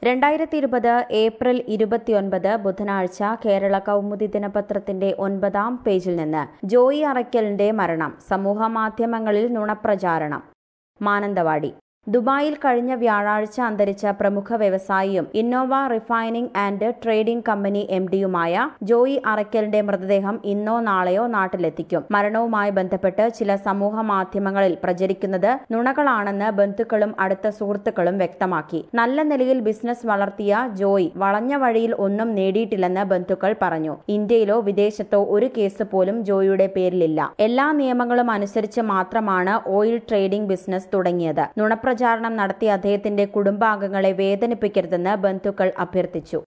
രണ്ടായിരത്തി ഇരുപത് ഏപ്രിൽ ഇരുപത്തിയൊൻപത് ബുധനാഴ്ച കേരള കൗമുദി ദിനപത്രത്തിന്റെ ഒൻപതാം പേജിൽ നിന്ന് ജോയി അറയ്ക്കലിന്റെ മരണം സമൂഹമാധ്യമങ്ങളിൽ നുണപ്രചാരണം മാനന്തവാടി ദുബായിൽ കഴിഞ്ഞ വ്യാഴാഴ്ച അന്തരിച്ച പ്രമുഖ വ്യവസായിയും Innova refining and trading company M ഡിയുമായ ജോയി അറയ്ക്കലിന്റെ മൃതദേഹം ഇന്നോ നാളെയോ നാട്ടിലെത്തിക്കും മരണവുമായി ബന്ധപ്പെട്ട് ചില സമൂഹ മാധ്യമങ്ങളിൽ പ്രചരിക്കുന്നത് നുണകളാണെന്ന് ബന്ധുക്കളും അടുത്ത സുഹൃത്തുക്കളും വ്യക്തമാക്കി നല്ല നിലയിൽ ബിസിനസ് വളർത്തിയ ജോയി വളഞ്ഞ വഴിയിൽ ഒന്നും നേടിയിട്ടില്ലെന്ന് ബന്ധുക്കൾ പറഞ്ഞു ഇന്ത്യയിലോ വിദേശത്തോ ഒരു കേസ് പോലും ജോയിയുടെ പേരിലില്ല എല്ലാ നിയമങ്ങളും അനുസരിച്ച് മാത്രമാണ് ഓയിൽ ട്രേഡിംഗ് ബിസിനസ് തുടങ്ങിയത് നുണപ്രചാരണം നടത്തിയ അദ്ദേഹത്തിന്റെ കുടുംബാംഗങ്ങളെ വേദനിപ്പിക്കരുതെന്ന് ബന്ധുക്കൾ അഭ്യർത്ഥിച്ചു